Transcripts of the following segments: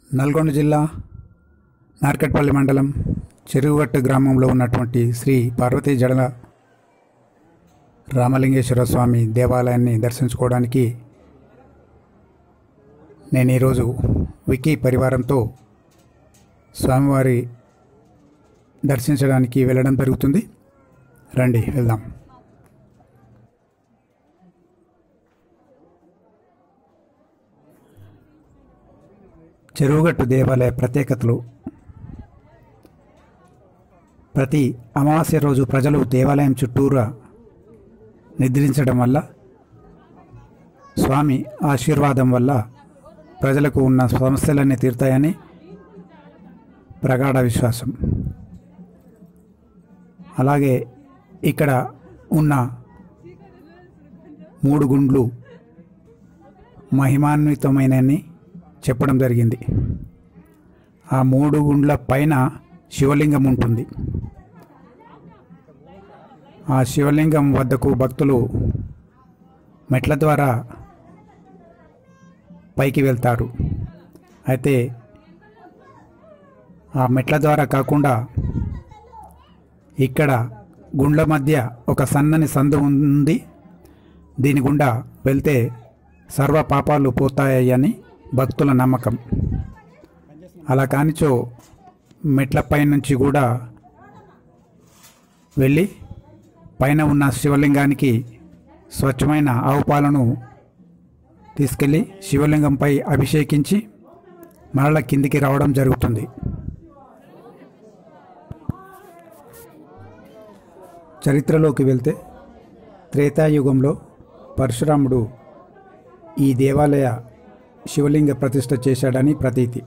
నల్గొండ జిల్లా నార్కట్పల్లి మండలం చెరువుగట్టు గ్రామంలో ఉన్నటువంటి శ్రీ పార్వతీ జడల రామలింగేశ్వర స్వామి దేవాలయాన్ని దర్శించుకోవడానికి నేను ఈరోజు వికీ పరివారంతో స్వామివారి దర్శించడానికి వెళ్ళడం జరుగుతుంది రండి వెళ్దాం చెరువుగట్టు దేవాలయ ప్రత్యేకతలు ప్రతి అమావాస్య రోజు ప్రజలు దేవాలయం చుట్టూరా నిద్రించడం వల్ల స్వామి ఆశీర్వాదం వల్ల ప్రజలకు ఉన్న సమస్యలన్నీ తీరుతాయని ప్రగాఢ విశ్వాసం అలాగే ఇక్కడ ఉన్న మూడు గుండ్లు మహిమాన్వితమైనని చెప్పడం జరిగింది ఆ మూడు గుండ్ల పైన శివలింగం ఉంటుంది ఆ శివలింగం వద్దకు భక్తులు మెట్ల ద్వారా పైకి వెళ్తారు అయితే ఆ మెట్ల ద్వారా కాకుండా ఇక్కడ గుండ్ల మధ్య ఒక సన్నని సందు ఉంది దీని గుండా వెళ్తే సర్వ పాపాలు పోతాయని భక్తుల నమ్మకం అలా కానిచో మెట్లపై నుంచి కూడా వెళ్ళి పైన ఉన్న శివలింగానికి స్వచ్ఛమైన ఆవు పాలను తీసుకెళ్ళి శివలింగంపై అభిషేకించి మరల కిందికి రావడం జరుగుతుంది చరిత్రలోకి వెళ్తే త్రేతాయుగంలో పరశురాముడు ఈ దేవాలయ శివలింగ ప్రతిష్ఠ చేశాడని ప్రతీతి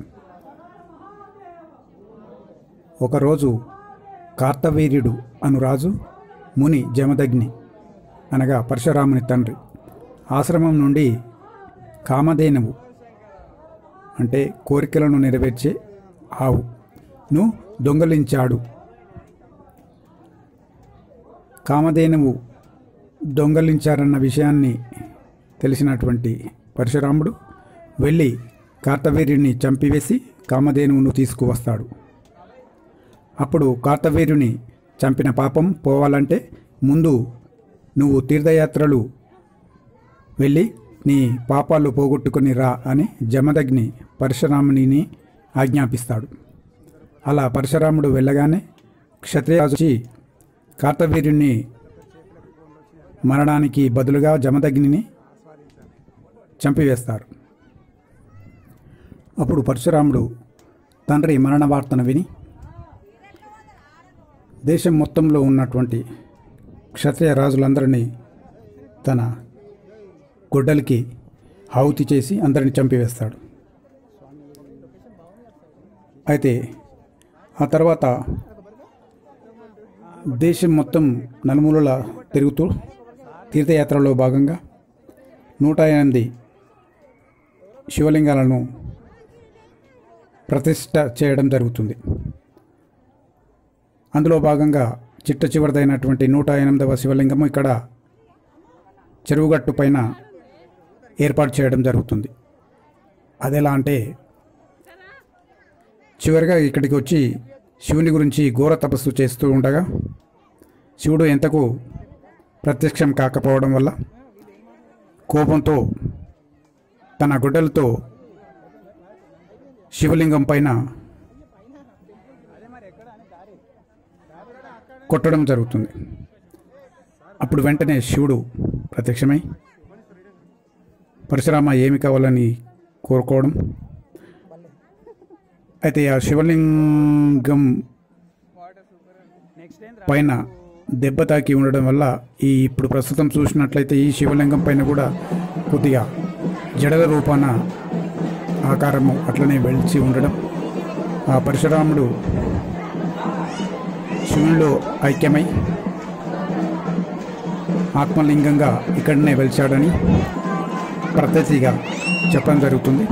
ఒకరోజు కార్తవీర్యుడు అను రాజు ముని జమదగ్ని అనగా పరశురాముని తండ్రి ఆశ్రమం నుండి కామధేనువు అంటే కోరికలను నెరవేర్చే ఆవును దొంగలించాడు కామధేనువు దొంగలించారన్న విషయాన్ని తెలిసినటువంటి పరశురాముడు వెళ్ళి కార్తవీర్యుని చంపివేసి కామధేనువును తీసుకువస్తాడు అప్పుడు కార్తవీర్యుని చంపిన పాపం పోవాలంటే ముందు నువ్వు తీర్థయాత్రలు వెళ్ళి నీ పాపాలు పోగొట్టుకొని రా అని జమదగ్ని పరశురామునిని ఆజ్ఞాపిస్తాడు అలా పరశురాముడు వెళ్ళగానే క్షత్రియరాజు వచ్చి కార్తవీర్యుని మరణానికి బదులుగా జమదగ్నిని చంపివేస్తారు అప్పుడు పరశురాముడు తండ్రి మరణ వార్తను విని దేశం మొత్తంలో ఉన్నటువంటి క్షత్రియ రాజులందరినీ తన గొడ్డలికి ఆహుతి చేసి అందరిని చంపివేస్తాడు అయితే ఆ తర్వాత దేశం మొత్తం నలుమూలల తిరుగుతూ తీర్థయాత్రలో భాగంగా నూట ఎనిమిది శివలింగాలను ప్రతిష్ట చేయడం జరుగుతుంది అందులో భాగంగా చిట్ట చివరిదైనటువంటి నూట ఎనిమిదవ శివలింగము ఇక్కడ చెరువుగట్టు పైన ఏర్పాటు చేయడం జరుగుతుంది అదెలా అంటే చివరిగా ఇక్కడికి వచ్చి శివుని గురించి ఘోర తపస్సు చేస్తూ ఉండగా శివుడు ఎంతకు ప్రత్యక్షం కాకపోవడం వల్ల కోపంతో తన గుడ్డలతో శివలింగం పైన కొట్టడం జరుగుతుంది అప్పుడు వెంటనే శివుడు ప్రత్యక్షమై పరశురామ ఏమి కావాలని కోరుకోవడం అయితే ఆ శివలింగం పైన దెబ్బ తాకి ఉండడం వల్ల ఈ ఇప్పుడు ప్రస్తుతం చూసినట్లయితే ఈ శివలింగం పైన కూడా కొద్దిగా జడల రూపాన ఆకారము అట్లనే వెలిచి ఉండడం ఆ పరశురాముడు శివునిలో ఐక్యమై ఆత్మలింగంగా ఇక్కడనే వెలిచాడని ప్రత్యతిగా చెప్పడం జరుగుతుంది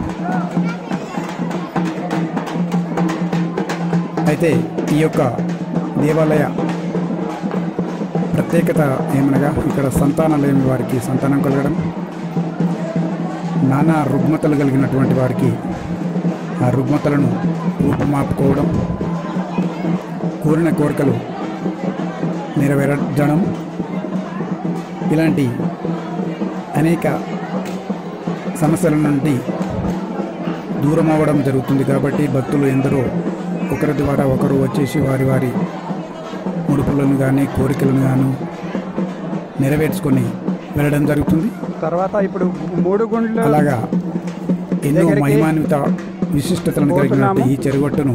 అయితే ఈ యొక్క దేవాలయ ప్రత్యేకత ఏమనగా ఇక్కడ సంతానం లేని వారికి సంతానం కలగడం నానా రుగ్మతలు కలిగినటువంటి వారికి ఆ రుగ్మతలను రూపుమాపుకోవడం కోరిన కోరికలు నెరవేరడం ఇలాంటి అనేక సమస్యల నుండి దూరం అవ్వడం జరుగుతుంది కాబట్టి భక్తులు ఎందరో ఒకరి ద్వారా ఒకరు వచ్చేసి వారి వారి ముడుపులను కానీ కోరికలను గాను నెరవేర్చుకొని వెళ్ళడం జరుగుతుంది తర్వాత ఇప్పుడు మూడు గుండ్లు అలాగా ఎన్నో దగ్గరికి మహిమాన్విత విశిష్టతలను కలిగినట్టు ఈ చెరుగొట్టును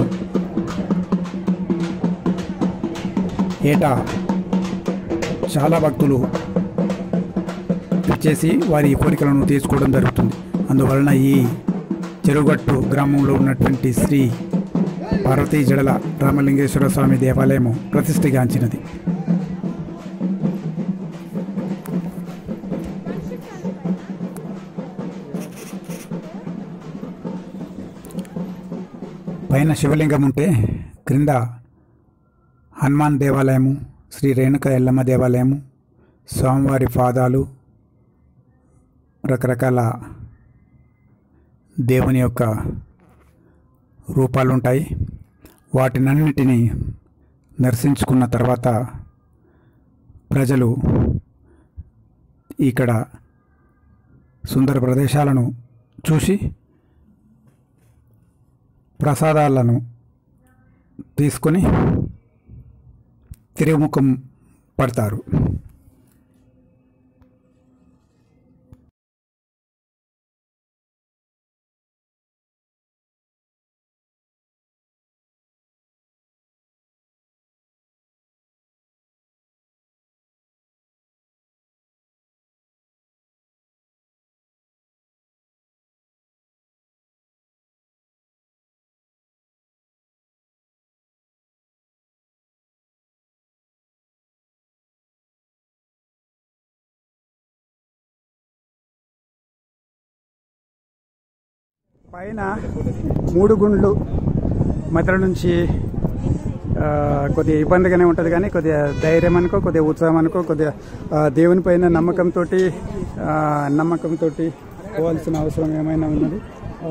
ఏటా చాలా భక్తులు ఇచ్చేసి వారి కోరికలను తీసుకోవడం జరుగుతుంది అందువలన ఈ చెరుగట్టు గ్రామంలో ఉన్నటువంటి శ్రీ పార్వతీ జడల రామలింగేశ్వర స్వామి దేవాలయము ప్రతిష్ఠగాంచినది పైన శివలింగం ఉంటే క్రింద హనుమాన్ దేవాలయము శ్రీ రేణుక ఎల్లమ్మ దేవాలయము స్వామివారి పాదాలు రకరకాల దేవుని యొక్క రూపాలు ఉంటాయి వాటినన్నిటినీ దర్శించుకున్న తర్వాత ప్రజలు ఇక్కడ సుందర ప్రదేశాలను చూసి ప్రసాదాలను తీసుకొని తిరుగుముఖం పడతారు పైన మూడు గుండ్లు మధ్యలో నుంచి ఆ, కొద్దిగా ఇబ్బందిగానే ఉంటుంది కానీ కొద్దిగా ధైర్యం అనుకో కొద్దిగా ఉత్సాహం అనుకో కొద్దిగా ఆ, దేవుని పైన నమ్మకంతో నమ్మకంతో పోవాల్సిన అవసరం ఏమైనా ఉన్నది ఆ,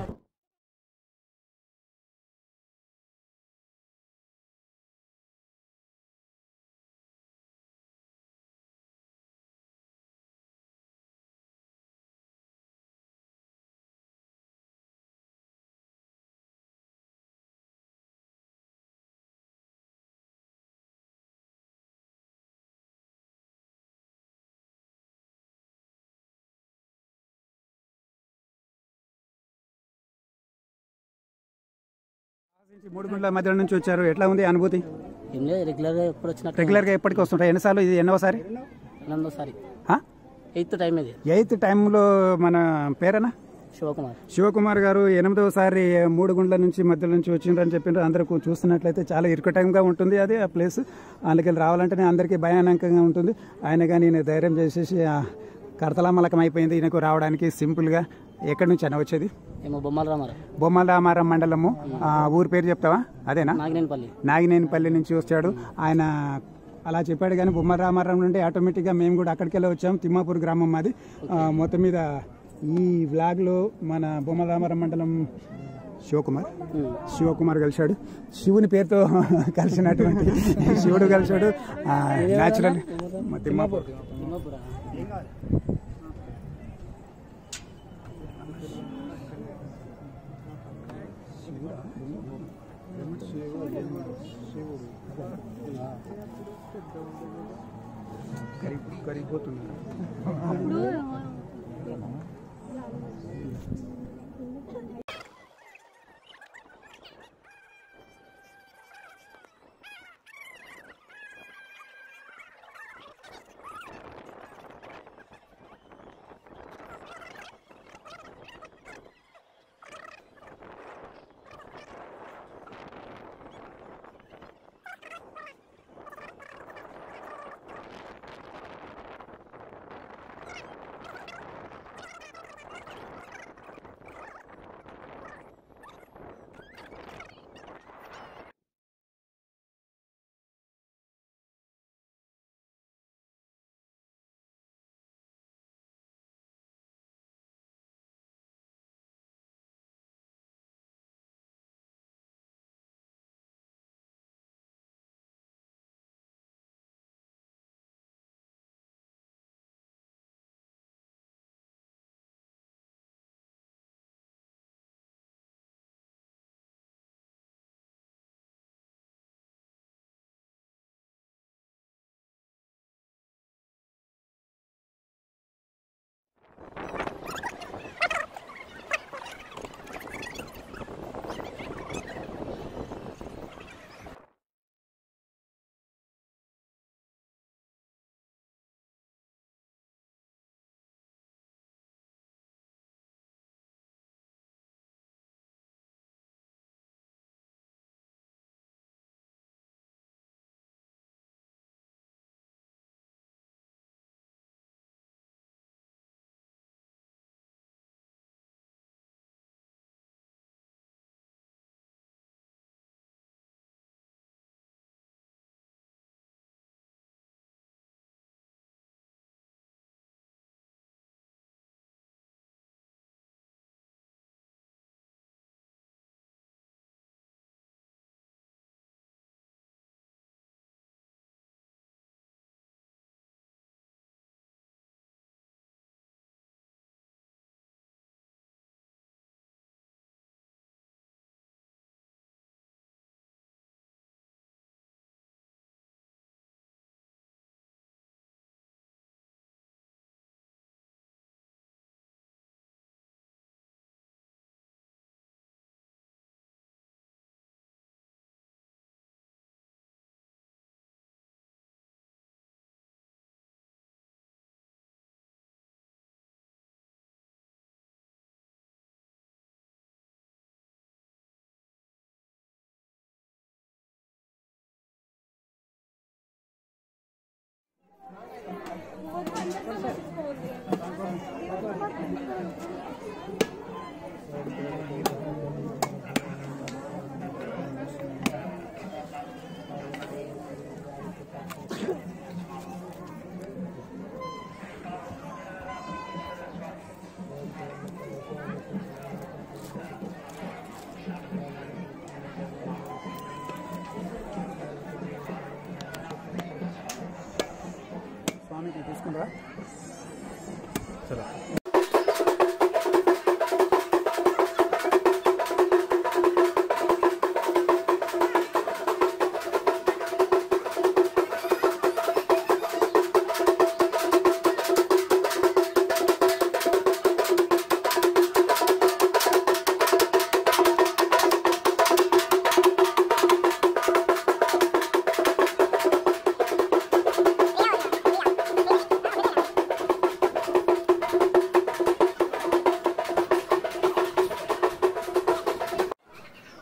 మూడు గుండ్ల మధ్యలో నుంచి వచ్చారు ఎట్లా ఉంది అనుభూతి ఏం లేదు రెగ్యులర్గా ఎప్పుడు వచ్చినట్టు రెగ్యులర్గా ఎప్పటికి వస్తుంటాయి ఎన్నిసార్లు ఇది ఎన్నోసారి నందోసారి ఆ? ఎయిత్ టైం ఇది ఎయిత్ టైంలో మన పేరేనా శివకుమార్ శివకుమార్ గారు ఎనిమిదవసారి మూడు గుండ్ల నుంచి మధ్యలో నుంచి వచ్చిండ్రని చెప్పిండ్రు అందరూ కూ- చూస్తున్నట్లయితే చాలా ఇరుకు టైంగా ఉంటుంది అది ఆ ప్లేస్ అందుకెళ్ళి రావాలంటేనే అందరికీ భయానకంగా ఉంటుంది ఆయన కానీ నేను ధైర్యం చేసేసి ఆ, కడతలామలకం అయిపోయింది ఈయనకు రావడానికి సింపుల్గా ఎక్కడి నుంచి అయినా వచ్చేది ఏమో బొమ్మల రామారావు బొమ్మలరామారం మండలము ఆ, ఊరి పేరు చెప్తావా అదేనా నాగినేనిపల్లి నాగినేనిపల్లి నుంచి వచ్చాడు ఆయన అలా చెప్పాడు కానీ బొమ్మ రామారాం నుండి ఆటోమేటిక్గా మేము కూడా అక్కడికి వెళ్ళి వచ్చాం తిమ్మాపూర్ గ్రామం మాది ఆ, మొత్తం మీద ఈ వ్లాగ్లో మన బొమ్మ రామారం మండలం శివకుమార్ శివకుమార్ కలిశాడు శివుని పేరుతో కలిసినటువంటి శివుడు కలిశాడు న్యాచురల్ తిమ్మాపూర్ తిమ్మాపురా కరిగిపోతున్నాడు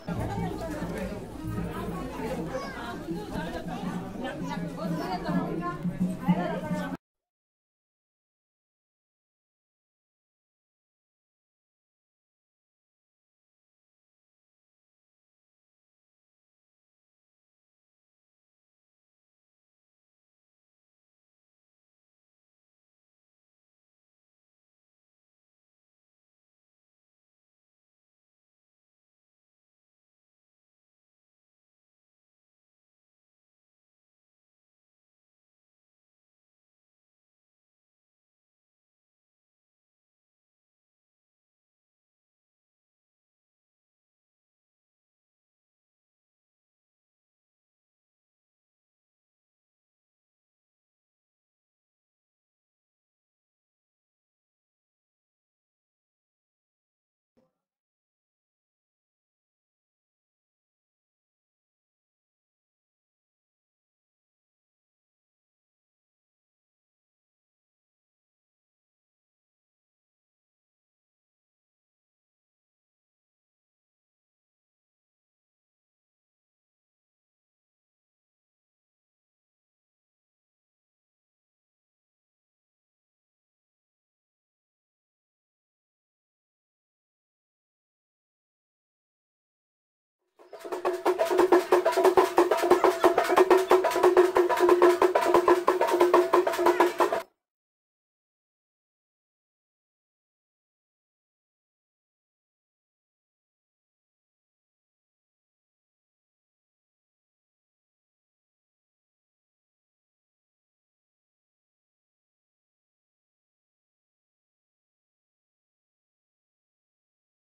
ఓకే